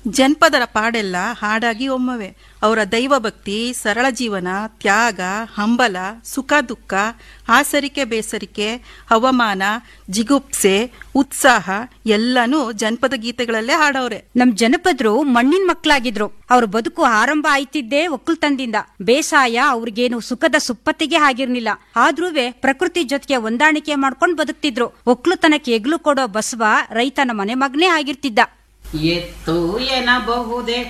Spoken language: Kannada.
ಜನಪದರ ಪಾಡೆಲ್ಲ ಹಾಡಾಗಿ ಒಮ್ಮವೆ ಅವರ ದೈವಭಕ್ತಿ ಸರಳ ಜೀವನ ತ್ಯಾಗ ಹಂಬಲ ಸುಖ ದುಃಖ ಆಸರಿಕೆ ಬೇಸರಿಕೆ ಹವಾಮಾನ ಜಿಗುಪ್ಸೆ ಉತ್ಸಾಹ ಎಲ್ಲನೂ ಜನಪದ ಗೀತೆಗಳಲ್ಲೇ ಹಾಡವ್ರೆ ನಮ್ ಜನಪದರು ಮಣ್ಣಿನ ಮಕ್ಕಳಾಗಿದ್ರು ಅವ್ರ ಬದುಕು ಆರಂಭ ಆಯ್ತಿದ್ದೇ ಒಕ್ಕಲ್ತನದಿಂದ ಬೇಸಾಯ ಅವ್ರಿಗೇನು ಸುಖದ ಸುಪ್ಪತ್ತಿಗೆ ಆಗಿರ್ಲಿಲ್ಲ ಆದ್ರೂವೆ ಪ್ರಕೃತಿ ಜೊತೆಗೆ ಹೊಂದಾಣಿಕೆ ಮಾಡ್ಕೊಂಡ್ ಬದುಕ್ತಿದ್ರು ಒಕ್ಕಲುತನಕ್ಕೆ ಎಗ್ಲು ಕೊಡೋ ಬಸವ ರೈತನ ಮನೆ ಮಗನೇ ಆಗಿರ್ತಿದ್ದ ಎತ್ತು ಎನ್ನಬಹುದೇ